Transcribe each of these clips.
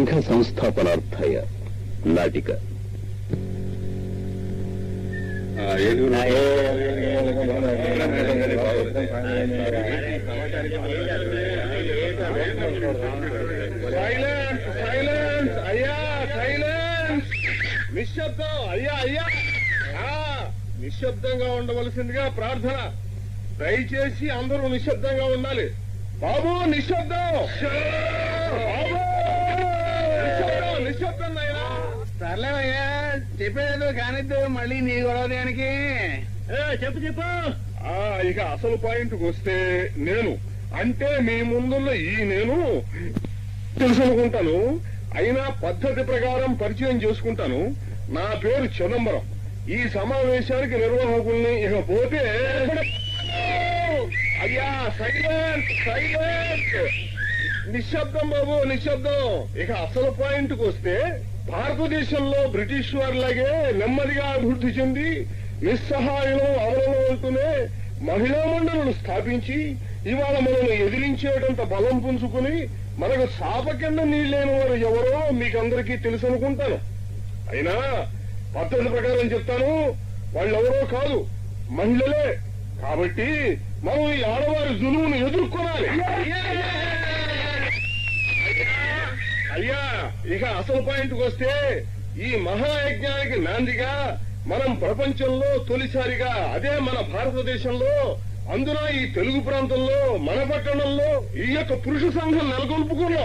సంఘ సంస్థాపనార్థాయ నాటిక silence silence అయ్యా సైలెన్స్ నిశ్శబ్దం అయ్యా అయ్యా ఆ, నిశ్శబ్దంగా ఉండవలసిందిగా ప్రార్థన దయచేసి అందరూ నిశ్శబ్దంగా ఉండాలి బాబు నిశ్శబ్దం బాబు నిశ్శబ్దం నిశ్శబ్దం నాయనా సర్లేవయ్యా చెప్పేది కానిద్దు మళ్ళీ నీ గొడవ దేనికి చెప్పు చెప్పు ఆ, ఇక అసలు పాయింట్ వస్తే నేను అంటే మీ ముందున్న ఈ నేను తెలుసు అనుకుంటాను అయినా పద్ధతి ప్రకారం పరిచయం చేసుకుంటాను నా పేరు చిదంబరం ఈ సమావేశానికి నిర్వాహకుల్ని ఇక పోతే అయ్యా సైలెంట్ సైలెంట్ నిశ్శబ్దం బాబు నిశ్శబ్దం ఇక అసలు పాయింట్ వస్తే భారతదేశంలో బ్రిటిష్ వారిలాగే నెమ్మదిగా అభివృద్ధి చెంది నిస్సహాయం అమలులో ఉంటూనే మహిళా మండలను స్థాపించి ఇవాళ మనల్ని ఎదిరించేటంత బలం పుంజుకుని మనకు సాప కింద నీళ్ళైన వారు ఎవరో మీకందరికీ తెలుసు అనుకుంటాను అయినా పద్ధతి ప్రకారం చెప్తాను వాళ్ళెవరో కాదు మహిళలే కాబట్టి మనం ఈ ఆడవారి జులువును ఎదుర్కొనాలి అయ్యా ఇక అసలు పాయింట్ వస్తే ఈ మహాయజ్ఞానికి నాందిగా మనం ప్రపంచంలో తొలిసారిగా అదే మన భారతదేశంలో అందున ఈ తెలుగు ప్రాంతంలో మన పట్టణంలో ఈ యొక్క పురుష సంఘం నెలకొల్పుకున్నాం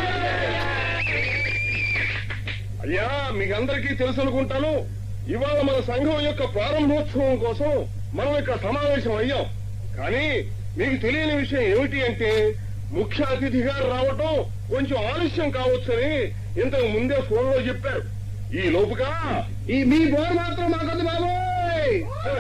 అయ్యా మీకందరికీ తెలుసు అనుకుంటాను ఇవాళ మన సంఘం యొక్క ప్రారంభోత్సవం కోసం మనం ఇక్కడ సమావేశం అయ్యాం కానీ మీకు తెలియని విషయం ఏమిటి అంటే ముఖ్య అతిథిగా రావటం కొంచెం ఆలస్యం కావచ్చని ఇంతకు ముందే ఫోన్ లో చెప్పారు ఈ లోపుగా ఈ మీ బోర్ మాత్రం మాకొద్దు బాబోయ్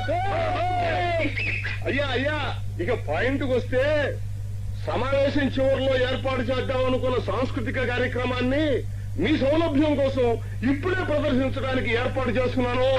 అయ్యా అయ్యా ఇక పాయింట్ వస్తే సమావేశం చివరిలో ఏర్పాటు చేద్దాం అనుకున్న సాంస్కృతిక కార్యక్రమాన్ని మీ సౌలభ్యం కోసం ఇప్పుడే ప్రదర్శించడానికి ఏర్పాటు చేస్తున్నాను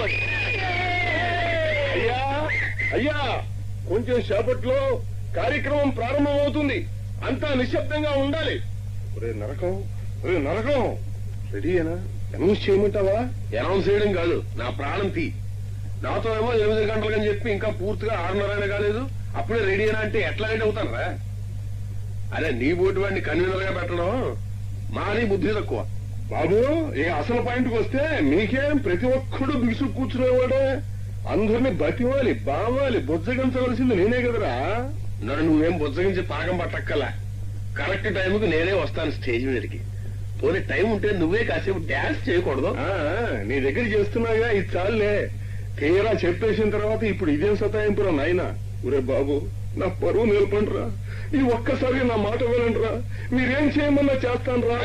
అయ్యా అయ్యా కొంచెం సేపట్లో కార్యక్రమం ప్రారంభమవుతుంది అంతా నిశ్శబ్దంగా ఉండాలి ఒరే నరకం ఒరే నరకం రెడీయేనా అనౌన్స్ చేయమంటావా అనౌన్స్ చేయడం కాదు నా ప్రాణం తీ నాతో ఏమో ఎనిమిది గంటలకని చెప్పి ఇంకా పూర్తిగా ఆరున్నరైనా కాలేదు అప్పుడే రెడీ అయినా అంటే ఎట్లా రెడీ అవుతానరా అరే నీ బోటి వాడిని కన్వీనర్ గా పెట్టడం మాని బుద్ధి తక్కువ బాబు ఇక అసలు పాయింట్కి వస్తే మీకేం ప్రతి ఒక్కడు బిగుసు కూర్చునేవాడే అందరినీ బతివాలి బావాలి బుజ్జగించవలసింది నేనే కదరా నన్ను నువ్వేం బుజ్జగించి పాకం పట్టక్కలా కరెక్ట్ టైంకి నేనే వస్తాను స్టేజ్ మీదకి పోనీ టైం ఉంటే నువ్వే కాసేపు డాన్స్ చేయకూడదు ఆ, నీ దగ్గర చేస్తున్నాగా ఇది చాలులే తీరా చెప్పేసిన తర్వాత ఇప్పుడు ఇదేం సతాయింపురా నాయన ఒరే బాబు నా పరువు నిలపండిరా ఈ ఒక్కసారి నా మాట వినండిరా మీరేం చేయమన్నా చేస్తానురా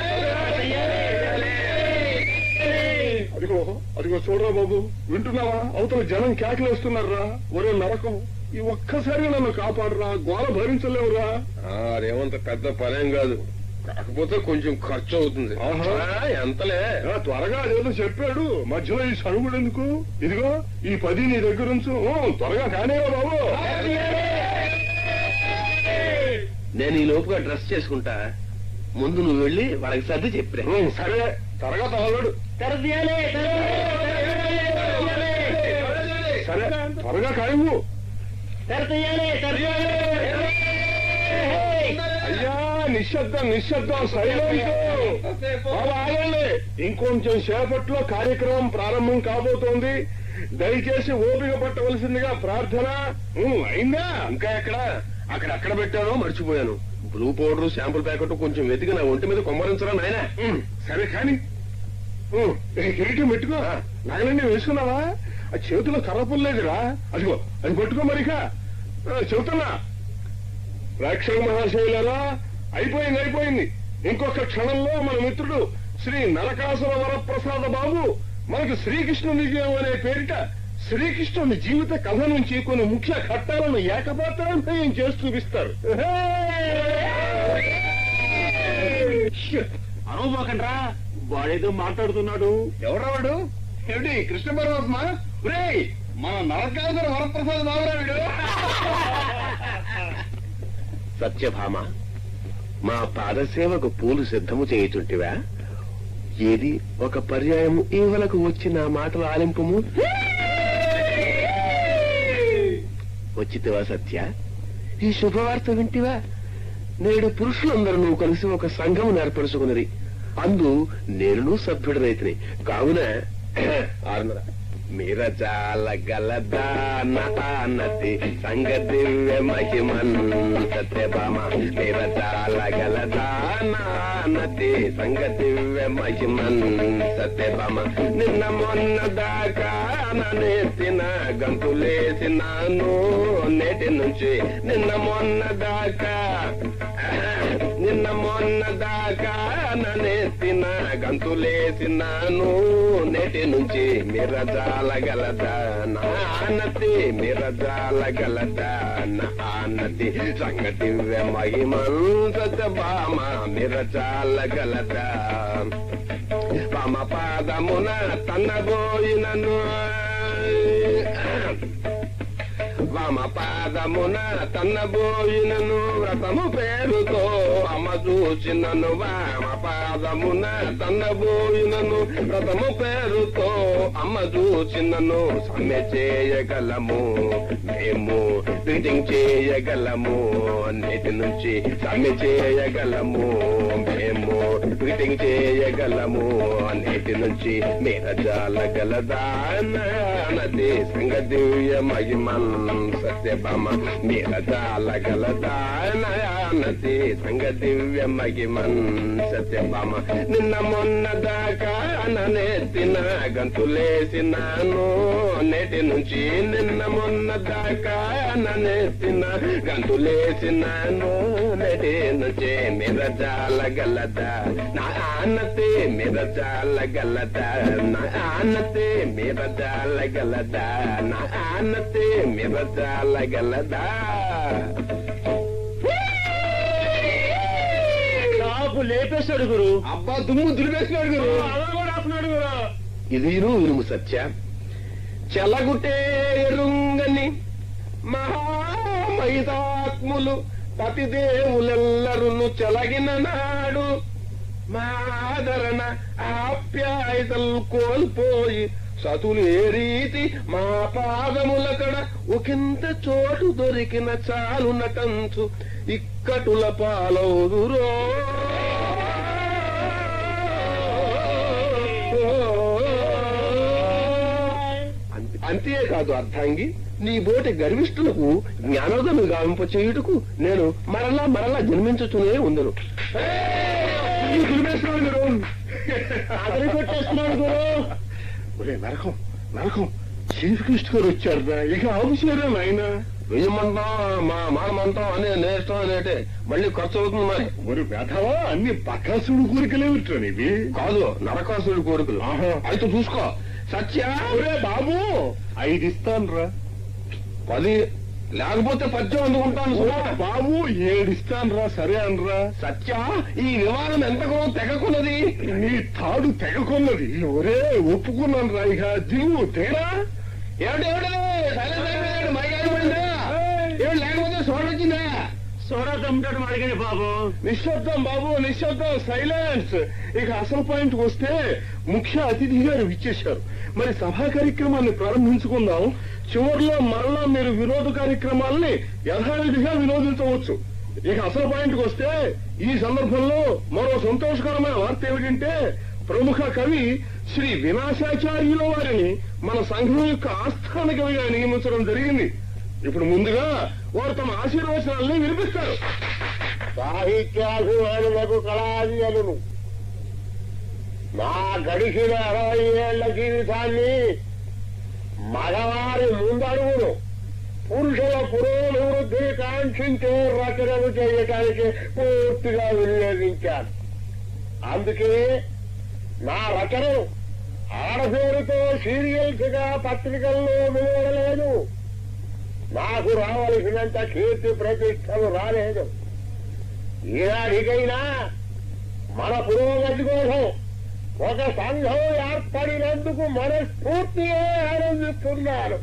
అదిగో అదిగో చూడరా బాబు వింటున్నావా అవతల జనం కేకలేస్తున్నారా ఒరే నరకం ఈ ఒక్కసారి నన్ను కాపాడరా గోల భరించలేవురా ఆ, అదేమంత పెద్ద పనేం కాదు కాకపోతే కొంచెం ఖర్చు అవుతుంది ఆహా. ఆ, ఎంతలే ఆ, త్వరగా అదేదో చెప్పాడు మధ్యలో ఈ సణుగుడు ఎందుకు ఇదిగో ఈ పది నీ దగ్గర ఉంచు ఓ, త్వరగా కానేవా బాబు నేను ఈ లోపుగా డ్రెస్ చేసుకుంటా ముందు నువ్వు వెళ్ళి వాళ్ళకి సర్ది చెప్పిరే ఉం, సరే త్వరగా తగలడు సరే త్వరగా కాయవు అయ్యా నిశ్శబ్దం నిశ్శబ్దం సైలెంట్ బాబా ఆగండి ఇంకొంచెం సేపట్లో కార్యక్రమం ప్రారంభం కాబోతోంది దయచేసి ఓపిక పట్టవలసిందిగా ప్రార్థన ఉం, అయిందా ఇంకా ఎక్కడ అక్కడ అక్కడ పెట్టానో మర్చిపోయాను బ్లూ పౌడర్ శాంపుల్ ప్యాకెట్ కొంచెం వెతికి నా ఒంటి మీద కొమ్మరించరా నాయన ఉం, సరే కాని ఉం, ఏ కిరీటం పెట్టుకో నాయనండి వేసుకున్నావా ఆ చేతిలో కర్రపుల్లేదురా అదిగో అది పట్టుకో మరిక ఆ, చెబుతున్నా ప్రేక్షక మహాశైలరా అయిపోయింది అయిపోయింది ఇంకొక క్షణంలో మన మిత్రుడు శ్రీ నరకాసుర వరప్రసాద బాబు మనకు శ్రీకృష్ణుని విజయం అనే పేరిట శ్రీకృష్ణుని జీవిత కథ నుంచి కొన్ని ముఖ్య ఘట్టాలను ఏకపాత్రాన్వయం చేసి చూపిస్తారు అనుభవకండ్రా వాడేదో మాట్లాడుతున్నాడు ఎవరా వాడు ఏమిటి కృష్ణ పరమాత్మ ఒరేయ్, మన నరకాసుర వరప్రసాద బాబురా వీడు సత్యభామ మా పాదసేవకు పూలు సిద్ధము చేయుచుంటివా ఏది ఒక పర్యాయం ఈవలకు వచ్చి నా మాటలు ఆలింపము వచ్చితివా సత్య ఈ శుభవార్త వింటివా నేడు పురుషులందరూ నువ్వు కలిసి ఒక సంఘం ఏర్పరుచుకున్నది అందు నేను సభ్యుడనైతిని కావున ఆరున్నర మీర చాల గలదానతి సంగ దివ్య మహిమన్ సత్యభామ మీర చాల గలదానతి సంగ దివ్య మహిమన్ సత్యభామ నిన్న మొన్న దాకా నెత్తిన గంతులేసినాను నేటి నుంచి నిన్న మొన్న దాకా నిన్న మొన్న దాకా నెత్తిన గంతులేసినాను నేటి నుంచి మిరజాలగలదా నా ఆనతి మిరజాలగలదా నా ఆనతి సంగతి మహిమంత బామ మిరజాలగలదా పామ పాదమున తన్నబోయినను వామ పాదమున తన్నబోయినను వ్రతము పేరుతో అమ్మ చూచినను వామ పాదమున తన్నబోయినను వ్రతము పేరుతో అమ్మ చూచినను సమ్మె చేయగలము మేము మీటింగ్ చేయగలము నేటి నుంచి సమ్మె చేయగలము మేము మీటింగ్ చేయగలము నేటి నుంచి మీరజాలగలదా నది సంగ దివ్య మహిమన్ సత్యభామ మీరజాలగలదా నది సంగ దివ్య మహిమన్ సత్యభామ నిన్న మొన్న దాకా నెత్తిన గంతులేసినాను నేటి నుంచి నిన్న మొన్న దాకా నెత్తిన గంతులేసినాను నేటి నుంచి మిరజాలగలదా నా ఆనతే మిరజాలగలదా నా ఆనతే మిరజాలగలదా నా ఆనతే మిరజాలగలదా నాకు లేపేశాడు గురు అబ్బా దుమ్ము దులిపేసినాడు గురు కూడా ఆపున్నాడు గురు ఇది ఇరుము సత్య చెలగుటే ఎరుంగని మహామైతాత్ములు పతిదేవులెల్లరును చెలగిన నాడు మాదరణ ఆప్యాయతలు కోల్పోయి సతులు ఏ రీతి మా పాదములకడ ఒకంత చోటు దొరికిన చాలు నటంచు ఇక్కటుల పాలవుదురో అంతే- అంతేకాదు అర్థాంగి నీ బోటి గర్విష్ఠులకు జ్ఞానోదము గావింప చేయుటకు నేను మరలా మరలా జన్మించుతూనే ఉందను అతని కొట్టేస్తున్నాడు గురు ఒరే నరకం నరకం చీఫ్ గెస్ట్ గారు వచ్చారు ఇక ఆఫీసరా నాయన వెయ్యమంటాం మా మానమంటాం అనే నేస్తాం అనేటే మళ్ళీ ఖర్చు అవుతుంది మరి మరి వేధవా అన్ని బకాసుడు కోరికలేమిట్రా నీవి కాదు నరకాసుడి కోరికలు ఆహా. అయితే చూసుకో సత్య ఒరే బాబు ఐదు ఇస్తాను రా పది లేకపోతే పద్యం అందుకుంటాను సుమా. బాబు ఏడిస్తాను రా సరే అనరా సత్య ఈ వివాదం ఎంతకు తెగకున్నది నీ తాడు తెగకొన్నది ఒరే ఒప్పుకున్నాను రా ఇక దిగు తేరా ఏమిటి ఏమిటి సైలెన్స్ అయిపోయాడు మైకాయలు పడిందా ఏమిటి లేకపోతే సోడ వచ్చిందా సోడా తమ్ముడు అడిగాడు బాబు నిశ్శబ్దం బాబు నిశ్శబ్దం సైలెన్స్ ఇక అసలు పాయింట్ వస్తే ముఖ్య అతిథి గారు ఇచ్చేశారు మరి సభా కార్యక్రమాన్ని ప్రారంభించుకుందాం చివరిలో మరలా మీరు వినోద కార్యక్రమాల్ని యథావిధిగా వినోదించవచ్చు ఇక అసలు పాయింట్ వస్తే ఈ సందర్భంలో మరో సంతోషకరమైన వార్త ఏమిటంటే ప్రముఖ కవి శ్రీ వినాశాచార్యుల వారిని మన సంఘం యొక్క ఆస్థాన కవిగా నియమించడం జరిగింది ఇప్పుడు ముందుగా వారు తమ ఆశీర్వచనాల్ని వినిపిస్తారు సాహిత్యాభిమానులకు కళాంజలును నా గడిచిన అరవై ఏళ్ల జీవితాన్ని మగవారి ముందడుగును పురుషుల పురోభివృద్ధిని కాంక్షించే రచనలు చేయటానికి పూర్తిగా వినియోగించాను అందుకే నా రచనలు ఆడపేరుతో సీరియల్స్ గా పత్రికల్లో వెలువడలేదు నాకు రావలసినంత కీర్తి ప్రతిష్టలు రాలేదు ఈనాటికైనా మన పురోగతి కోసం ఒక సంఘం ఏర్పడినందుకు మనస్ఫూర్తిగా ఆనందిస్తున్నాను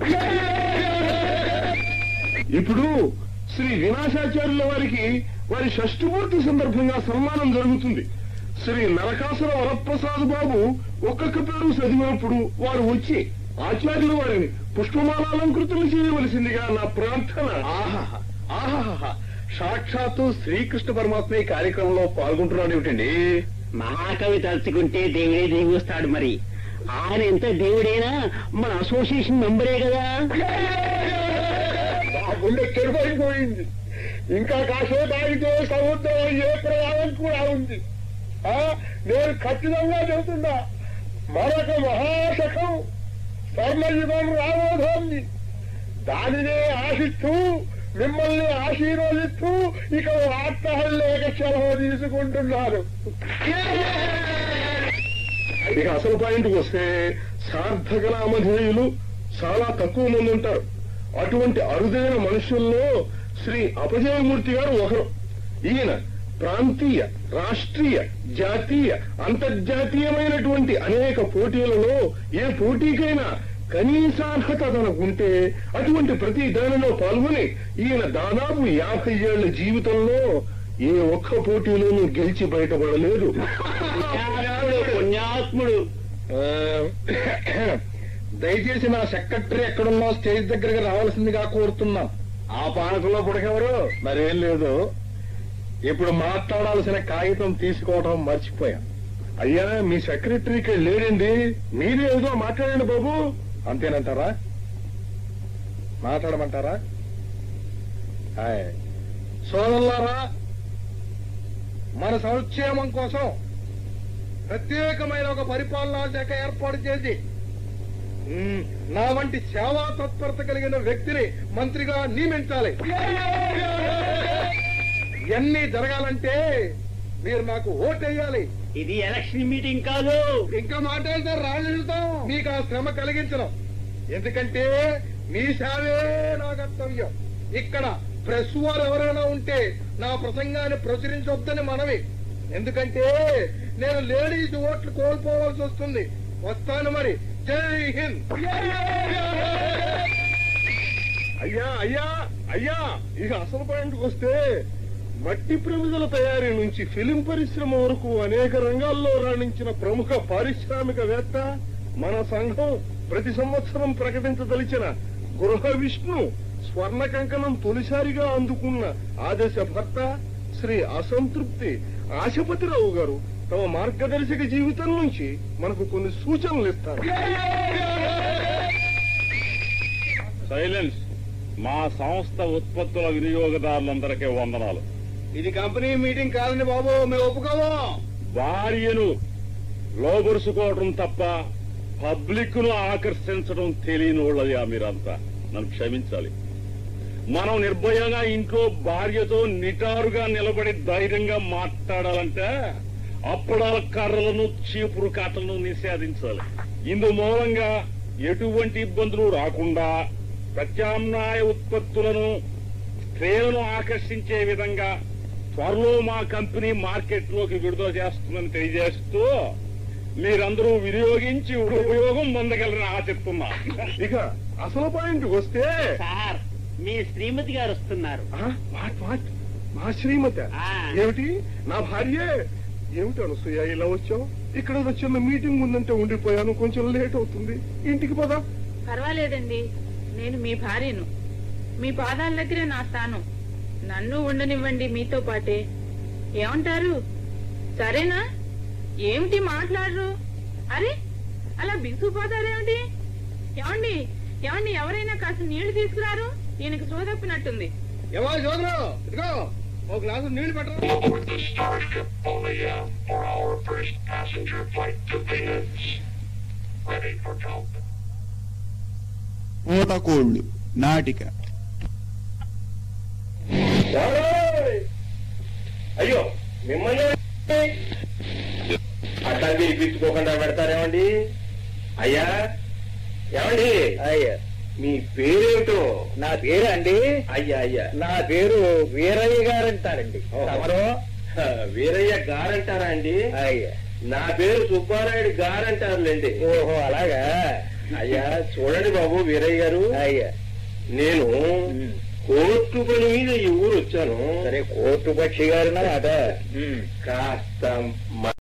ఇప్పుడు శ్రీ వినాశాచార్యుల వారికి వారి షష్ఠపూర్తి సందర్భంగా సన్మానం జరుగుతుంది శ్రీ నరకాసుర వరప్రసాద్ బాబు ఒక్కొక్క పేరు చదివినప్పుడు వారు వచ్చి ఆచార్యులు వారిని పుష్పమాలాలంకృతులు చేయవలసిందిగా నా ప్రార్థన ఆహాహా ఆహాహా సాక్షాత్తు శ్రీకృష్ణ పరమాత్మ ఈ కార్యక్రమంలో పాల్గొంటున్నాడు ఏమిటండి మహాకవి తలుచుకుంటే దేవుడే దిగి వస్తాడు మరి ఆయన ఎంత దేవుడైనా మన అసోసియేషన్ మెంబరే కదా నా గుండె చెరుపైపోయింది ఇంకా కాసేపు ఆగితే సముద్రం ఏ ప్రయాణం కూడా ఉంది ఆ, నేను ఖచ్చితంగా చెబుతున్నా మరొక మహాశకం స్వర్ణయుగం రాబోతోంది దానినే ఆశిస్తూ మిమ్మల్ని ఆశీర్వదిస్తూ ఇక వార్తహల్లేక సెలవు తీసుకుంటున్నారు ఇక అసలు పాయింట్కి వస్తే సార్థక నామధేయులు చాలా తక్కువ మంది ఉంటారు అటువంటి అరుదైన మనుషుల్లో శ్రీ అపజయమూర్తి గారు ఒకరు ఈయన ప్రాంతీయ రాష్ట్రీయ జాతీయ అంతర్జాతీయమైనటువంటి అనేక పోటీలలో ఏ పోటీకైనా కనీసార్హత తనకుంటే అటువంటి ప్రతి దానిలో పాల్గొని ఈయన దాదాపు యాభై ఏళ్ల జీవితంలో ఏ ఒక్క పోటీలోనూ గెలిచి బయటపడలేదు పుణ్యాత్ముడు ఆ, దయచేసి నా సెక్రటరీ ఎక్కడున్నా స్టేజ్ దగ్గరకు రావాల్సిందిగా కోరుతున్నాం ఆ పానకంలో పుడకెవరు మరేం లేదు ఇప్పుడు మాట్లాడాల్సిన కాగితం తీసుకోవడం మర్చిపోయా అయ్యా మీ సెక్రటరీకి లేడండి మీరే ఏదో మాట్లాడండి బాబు అంతేనంటారా మాట్లాడమంటారా హాయ్. సోదరులారా మన సంక్షేమం కోసం ప్రత్యేకమైన ఒక పరిపాలనా శాఖ ఏర్పాటు చేసి మ్, నా వంటి సేవా తత్పరత కలిగిన వ్యక్తిని మంత్రిగా నియమించాలి ఇవన్నీ జరగాలంటే మీరు నాకు ఓటేయాలి ఇది ఎలక్షన్ మీటింగ్ కాదు ఇంకా మాట్లాడితే రాజుతాం మీకు ఆ శ్రమ కలిగించడం ఎందుకంటే మీ సేవే నా కర్తవ్యం ఇక్కడ ప్రెస్ వారు ఎవరైనా ఉంటే నా ప్రసంగాన్ని ప్రచురించొద్దని మనవి ఎందుకంటే నేను లేడీస్ ఓట్లు కోల్పోవాల్సి వస్తుంది వస్తాను మరి జై హింద్ అయ్యా అయ్యా అయ్యా ఇక అసలు పాయింట్కి వస్తే మట్టి ప్రమిదల తయారీ నుంచి ఫిలిం పరిశ్రమ వరకు అనేక రంగాల్లో రాణించిన ప్రముఖ పారిశ్రామికవేత్త మన సంఘం ప్రతి సంవత్సరం ప్రకటించదలిచిన గృహ విష్ణు స్వర్ణ కంకణం తొలిసారిగా అందుకున్న ఆదేశ భర్త శ్రీ అసంతృప్తి ఆశపతిరావు గారు తమ మార్గదర్శక జీవితం నుంచి మనకు కొన్ని సూచనలు ఇస్తారు సైలెన్స్ మా సంస్థ ఉత్పత్తుల వినియోగదారులందరికీ వందనాలు ఇది కంపెనీ మీటింగ్ కాదండి బాబు మేము ఒప్పుకోము భార్యను లోబరుసుకోవడం తప్ప పబ్లిక్ ను ఆకర్షించడం తెలియని వాళ్ళయా మీరంతా నన్ను క్షమించాలి మనం నిర్భయంగా ఇంట్లో భార్యతో నిటారుగా నిలబడి ధైర్యంగా మాట్లాడాలంటే అప్పడాల కర్రలను చీపురు కాటలను నిషేధించాలి ఇందు మూలంగా ఎటువంటి ఇబ్బందులు రాకుండా ప్రత్యామ్నాయ ఉత్పత్తులను స్త్రీలను ఆకర్షించే విధంగా త్వరలో మా కంపెనీ మార్కెట్ లోకి విడుదల చేస్తుందని తెలియజేస్తూ మీరందరూ వినియోగించి ఉపయోగం పొందగలరని ఆశిస్తున్నా ఇక అసలు పాయింట్ వస్తే సార్ మీ శ్రీమతి గారు వస్తున్నారు ఆ, వాట్ వాట్ మా శ్రీమతి ఆ. ఏమిటి నా భార్య ఏమిటి అనసూయ ఇలా వచ్చావు ఇక్కడ ఏదో చిన్న మీటింగ్ ఉందంటే ఉండిపోయాను కొంచెం లేట్ అవుతుంది ఇంటికి పదా పర్వాలేదండి నేను మీ భార్యను మీ పాదాల దగ్గరే నా స్థానం నన్ను ఉండనివ్వండి మీతో పాటే ఏమంటారు సరేనా ఏమిటి మాట్లాడరు అరే అలా బిగుసిపోతారేమిటి ఏమండి ఏమండి ఎవరైనా కాస్త నీళ్లు తీసుకురారు ఈయనకి సోదప్పినట్టుంది ఎవరు సోదరు ఇదిగో ఓ గ్లాసు నీళ్లు పెట్టరు పూటకోళ్లు నాటిక అయ్యో మిమ్మల్ని అట్లా పిలిపించుకోకుండా పెడతారేమండి అయ్యా ఏమండి అయ్యా మీ పేరేమిటో నా పేరు అండి అయ్యా అయ్యా నా పేరు వీరయ్య గారు అంటారండి తమరు హ, వీరయ్య గారంటారా అండి అయ్యా నా పేరు సుబ్బారాయుడు గారంటారులేండి ఓహో అలాగా అయ్యా చూడండి బాబు వీరయ్య గారు అయ్యా నేను కోర్టు పని మీద ఈ ఊరు వచ్చాను సరే కోర్టు పక్షి గారు అట కాస్త